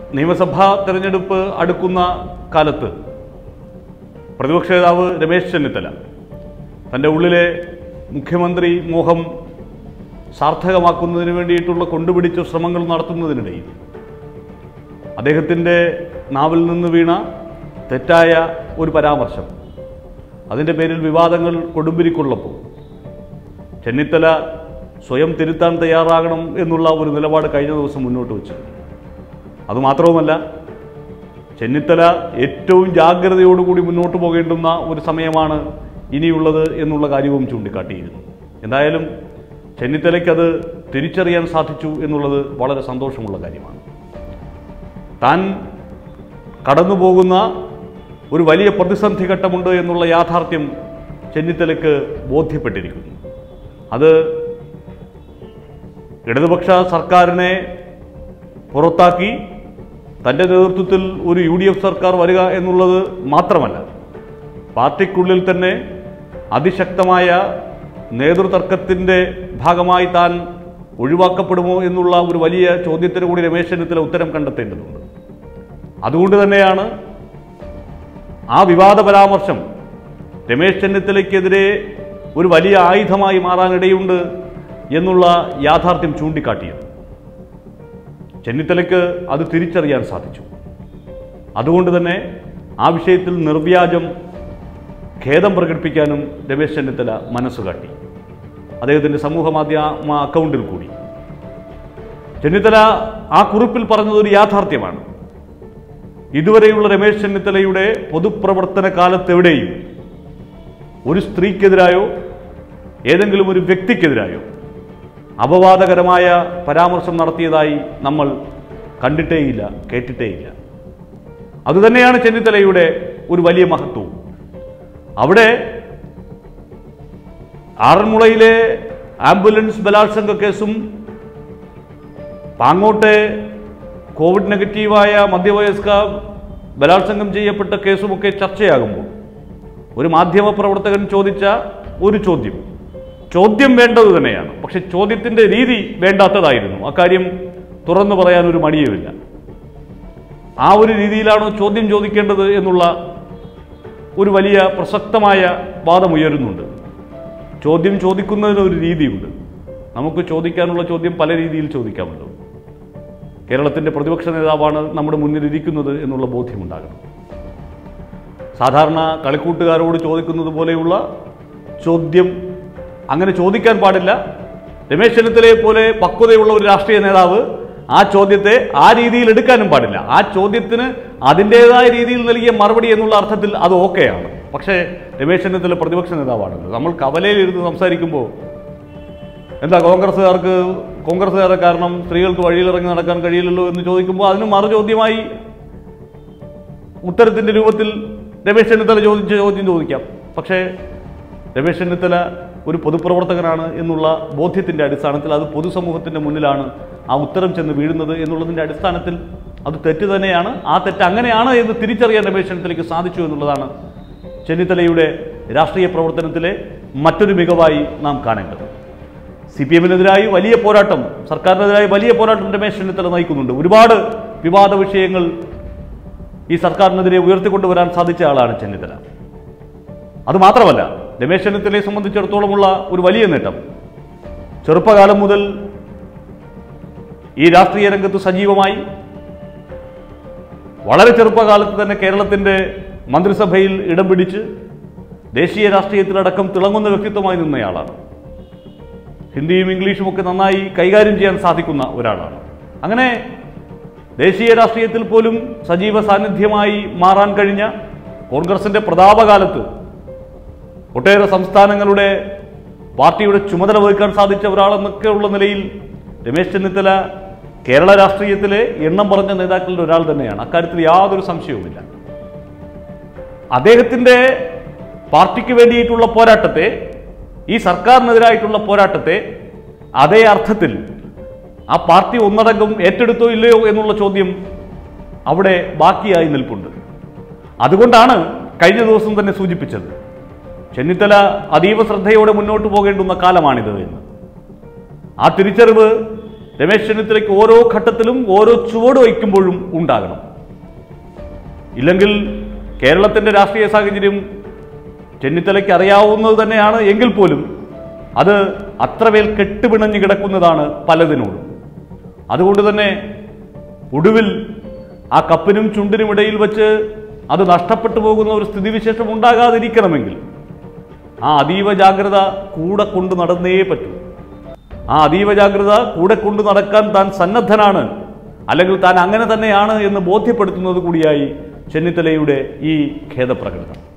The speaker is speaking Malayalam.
നിയമസഭാ തെരഞ്ഞെടുപ്പ് അടുക്കുന്ന കാലത്ത് പ്രതിപക്ഷ നേതാവ് രമേശ് ചെന്നിത്തല തൻ്റെ ഉള്ളിലെ മുഖ്യമന്ത്രി മോഹം സാർത്ഥകമാക്കുന്നതിന് വേണ്ടിയിട്ടുള്ള കൊണ്ടുപിടിച്ച ശ്രമങ്ങൾ നടത്തുന്നതിനിടയിൽ അദ്ദേഹത്തിൻ്റെ നാവിൽ നിന്ന് വീണ തെറ്റായ ഒരു പരാമർശം അതിൻ്റെ പേരിൽ വിവാദങ്ങൾ കൊടുമ്പിരിക്കൊള്ളപ്പോൾ ചെന്നിത്തല സ്വയം തിരുത്താൻ തയ്യാറാകണം എന്നുള്ള ഒരു നിലപാട് കഴിഞ്ഞ ദിവസം മുന്നോട്ട് വെച്ചു അതുമാത്രവുമല്ല ചെന്നിത്തല ഏറ്റവും ജാഗ്രതയോടുകൂടി മുന്നോട്ട് പോകേണ്ടുന്ന ഒരു സമയമാണ് ഇനിയുള്ളത് എന്നുള്ള കാര്യവും ചൂണ്ടിക്കാട്ടിയിരുന്നു എന്തായാലും ചെന്നിത്തലയ്ക്കത് തിരിച്ചറിയാൻ സാധിച്ചു എന്നുള്ളത് വളരെ സന്തോഷമുള്ള കാര്യമാണ് താൻ കടന്നു പോകുന്ന ഒരു വലിയ പ്രതിസന്ധി ഘട്ടമുണ്ട് എന്നുള്ള യാഥാർത്ഥ്യം ചെന്നിത്തലയ്ക്ക് ബോധ്യപ്പെട്ടിരിക്കുന്നു അത് ഇടതുപക്ഷ സർക്കാരിനെ പുറത്താക്കി തൻ്റെ നേതൃത്വത്തിൽ ഒരു യു ഡി എഫ് സർക്കാർ വരിക എന്നുള്ളത് മാത്രമല്ല പാർട്ടിക്കുള്ളിൽ തന്നെ അതിശക്തമായ നേതൃതർക്കത്തിൻ്റെ ഭാഗമായി താൻ ഒഴിവാക്കപ്പെടുമോ എന്നുള്ള ഒരു വലിയ ചോദ്യത്തിന് കൂടി രമേശ് ചെന്നിത്തല ഉത്തരം കണ്ടെത്തേണ്ടതുണ്ട് അതുകൊണ്ട് തന്നെയാണ് ആ വിവാദ പരാമർശം രമേശ് ചെന്നിത്തലയ്ക്കെതിരെ ഒരു വലിയ ആയുധമായി മാറാനിടയുണ്ട് എന്നുള്ള യാഥാർത്ഥ്യം ചൂണ്ടിക്കാട്ടിയത് ചെന്നിത്തലയ്ക്ക് അത് തിരിച്ചറിയാൻ സാധിച്ചു അതുകൊണ്ട് തന്നെ ആ വിഷയത്തിൽ നിർവ്യാജം ഖേദം പ്രകടിപ്പിക്കാനും രമേശ് ചെന്നിത്തല മനസ്സുകാട്ടി അദ്ദേഹത്തിൻ്റെ സമൂഹ മാധ്യമ അക്കൗണ്ടിൽ കൂടി ചെന്നിത്തല ആ കുറിപ്പിൽ പറഞ്ഞത് ഒരു യാഥാർത്ഥ്യമാണ് ഇതുവരെയുള്ള രമേശ് ചെന്നിത്തലയുടെ പൊതുപ്രവർത്തന കാലത്തെവിടെയും ഒരു സ്ത്രീക്കെതിരായോ ഏതെങ്കിലും ഒരു വ്യക്തിക്കെതിരായോ അപവാദകരമായ പരാമർശം നടത്തിയതായി നമ്മൾ കണ്ടിട്ടേയില്ല കേട്ടിട്ടേയില്ല അതുതന്നെയാണ് ചെന്നിത്തലയുടെ ഒരു വലിയ മഹത്വവും അവിടെ ആറന്മുളയിലെ ആംബുലൻസ് ബലാത്സംഗ കേസും പാങ്ങോട്ടെ കോവിഡ് നെഗറ്റീവായ മധ്യവയസ്ക ബലാത്സംഗം ചെയ്യപ്പെട്ട കേസുമൊക്കെ ചർച്ചയാകുമ്പോൾ ഒരു മാധ്യമ പ്രവർത്തകൻ ചോദിച്ച ഒരു ചോദ്യം ചോദ്യം വേണ്ടത് തന്നെയാണ് പക്ഷെ ചോദ്യത്തിൻ്റെ രീതി വേണ്ടാത്തതായിരുന്നു അക്കാര്യം തുറന്നു പറയാൻ ഒരു മടിയുമില്ല ആ ഒരു രീതിയിലാണോ ചോദ്യം ചോദിക്കേണ്ടത് എന്നുള്ള ഒരു വലിയ പ്രസക്തമായ വാദമുയരുന്നുണ്ട് ചോദ്യം ചോദിക്കുന്നതിന് ഒരു രീതിയുണ്ട് നമുക്ക് ചോദിക്കാനുള്ള ചോദ്യം പല രീതിയിൽ ചോദിക്കാമല്ലോ കേരളത്തിൻ്റെ പ്രതിപക്ഷ നേതാവാണ് നമ്മുടെ മുന്നിലിരിക്കുന്നത് എന്നുള്ള ബോധ്യമുണ്ടാകണം സാധാരണ കളിക്കൂട്ടുകാരോട് ചോദിക്കുന്നത് പോലെയുള്ള ചോദ്യം അങ്ങനെ ചോദിക്കാൻ പാടില്ല രമേശ് ചെന്നിത്തലയെ പോലെ പക്വതയുള്ള ഒരു രാഷ്ട്രീയ നേതാവ് ആ ചോദ്യത്തെ ആ രീതിയിൽ എടുക്കാനും പാടില്ല ആ ചോദ്യത്തിന് അതിൻ്റെതായ രീതിയിൽ നൽകിയ മറുപടി എന്നുള്ള അർത്ഥത്തിൽ അത് ഓക്കെയാണ് പക്ഷേ രമേശ് ചെന്നിത്തല പ്രതിപക്ഷ നേതാവാണല്ലോ നമ്മൾ കവലയിലിരുന്ന് സംസാരിക്കുമ്പോൾ എന്താ കോൺഗ്രസ്സുകാർക്ക് കോൺഗ്രസ്സുകാരെ കാരണം സ്ത്രീകൾക്ക് വഴിയിലിറങ്ങി നടക്കാൻ കഴിയില്ലല്ലോ എന്ന് ചോദിക്കുമ്പോൾ അതിന് മറു ചോദ്യമായി ഉത്തരത്തിൻ്റെ രൂപത്തിൽ രമേശ് ചെന്നിത്തല ചോദിച്ച ചോദ്യം ചോദിക്കാം പക്ഷേ രമേശ് ചെന്നിത്തല ഒരു പൊതുപ്രവർത്തകനാണ് എന്നുള്ള ബോധ്യത്തിൻ്റെ അടിസ്ഥാനത്തിൽ അത് പൊതുസമൂഹത്തിൻ്റെ മുന്നിലാണ് ആ ഉത്തരം ചെന്ന് വീഴുന്നത് എന്നുള്ളതിൻ്റെ അടിസ്ഥാനത്തിൽ അത് തെറ്റ് തന്നെയാണ് ആ തെറ്റ് അങ്ങനെയാണ് എന്ന് തിരിച്ചറിയാൻ രമേശ് ചെന്നിത്തലയ്ക്ക് സാധിച്ചു എന്നുള്ളതാണ് ചെന്നിത്തലയുടെ രാഷ്ട്രീയ പ്രവർത്തനത്തിലെ മറ്റൊരു മികവായി നാം കാണേണ്ടത് സി പി എമ്മിനെതിരായി വലിയ പോരാട്ടം സർക്കാരിനെതിരായി വലിയ പോരാട്ടം രമേശ് ചെന്നിത്തല നയിക്കുന്നുണ്ട് ഒരുപാട് വിവാദ വിഷയങ്ങൾ ഈ സർക്കാരിനെതിരെ ഉയർത്തിക്കൊണ്ടുവരാൻ സാധിച്ച ആളാണ് ചെന്നിത്തല അതുമാത്രമല്ല രമേശ് ചെന്നിത്തലയെ സംബന്ധിച്ചിടത്തോളമുള്ള ഒരു വലിയ നേട്ടം ചെറുപ്പകാലം മുതൽ ഈ രാഷ്ട്രീയ രംഗത്ത് സജീവമായി വളരെ ചെറുപ്പകാലത്ത് തന്നെ കേരളത്തിൻ്റെ മന്ത്രിസഭയിൽ ഇടം പിടിച്ച് ദേശീയ രാഷ്ട്രീയത്തിലടക്കം തിളങ്ങുന്ന വ്യക്തിത്വമായി നിന്നയാളാണ് ഹിന്ദിയും ഇംഗ്ലീഷും ഒക്കെ നന്നായി കൈകാര്യം ചെയ്യാൻ സാധിക്കുന്ന ഒരാളാണ് അങ്ങനെ ദേശീയ രാഷ്ട്രീയത്തിൽ പോലും സജീവ സാന്നിധ്യമായി മാറാൻ കഴിഞ്ഞ കോൺഗ്രസിൻ്റെ പ്രതാപകാലത്ത് ഒട്ടേറെ സംസ്ഥാനങ്ങളുടെ പാർട്ടിയുടെ ചുമതല വഹിക്കാൻ സാധിച്ച ഒരാളെന്നൊക്കെയുള്ള നിലയിൽ രമേശ് ചെന്നിത്തല കേരള രാഷ്ട്രീയത്തിലെ എണ്ണം പറഞ്ഞ നേതാക്കളിൽ ഒരാൾ തന്നെയാണ് അക്കാര്യത്തിൽ യാതൊരു സംശയവുമില്ല അദ്ദേഹത്തിൻ്റെ പാർട്ടിക്ക് വേണ്ടിയിട്ടുള്ള പോരാട്ടത്തെ ഈ സർക്കാരിനെതിരായിട്ടുള്ള പോരാട്ടത്തെ അതേ അർത്ഥത്തിൽ ആ പാർട്ടി ഒന്നടങ്കം ഏറ്റെടുത്തോ ഇല്ലയോ എന്നുള്ള ചോദ്യം അവിടെ ബാക്കിയായി നിൽപ്പുണ്ട് അതുകൊണ്ടാണ് കഴിഞ്ഞ ദിവസം തന്നെ സൂചിപ്പിച്ചത് ചെന്നിത്തല അതീവ ശ്രദ്ധയോടെ മുന്നോട്ട് പോകേണ്ടുന്ന കാലമാണിത് എന്ന് ആ തിരിച്ചറിവ് രമേശ് ചെന്നിത്തലയ്ക്ക് ഓരോ ഘട്ടത്തിലും ഓരോ ചുവട് വയ്ക്കുമ്പോഴും ഉണ്ടാകണം ഇല്ലെങ്കിൽ കേരളത്തിൻ്റെ രാഷ്ട്രീയ സാഹചര്യം ചെന്നിത്തലയ്ക്ക് അറിയാവുന്നത് തന്നെയാണ് എങ്കിൽ പോലും അത് അത്രമേൽ കെട്ടുപിണഞ്ഞു കിടക്കുന്നതാണ് പലതിനോടും അതുകൊണ്ട് തന്നെ ഒടുവിൽ ആ കപ്പിനും ചുണ്ടിനും ഇടയിൽ വെച്ച് അത് നഷ്ടപ്പെട്ടു പോകുന്ന ഒരു സ്ഥിതിവിശേഷം ഉണ്ടാകാതിരിക്കണമെങ്കിൽ ആ അതീവ ജാഗ്രത കൂടെ കൊണ്ട് നടന്നേ പറ്റൂ ആ അതീവ ജാഗ്രത കൂടെ കൊണ്ട് നടക്കാൻ താൻ സന്നദ്ധനാണ് അല്ലെങ്കിൽ താൻ അങ്ങനെ തന്നെയാണ് എന്ന് ബോധ്യപ്പെടുത്തുന്നത് കൂടിയായി ചെന്നിത്തലയുടെ ഈ ഖേദപ്രകടനം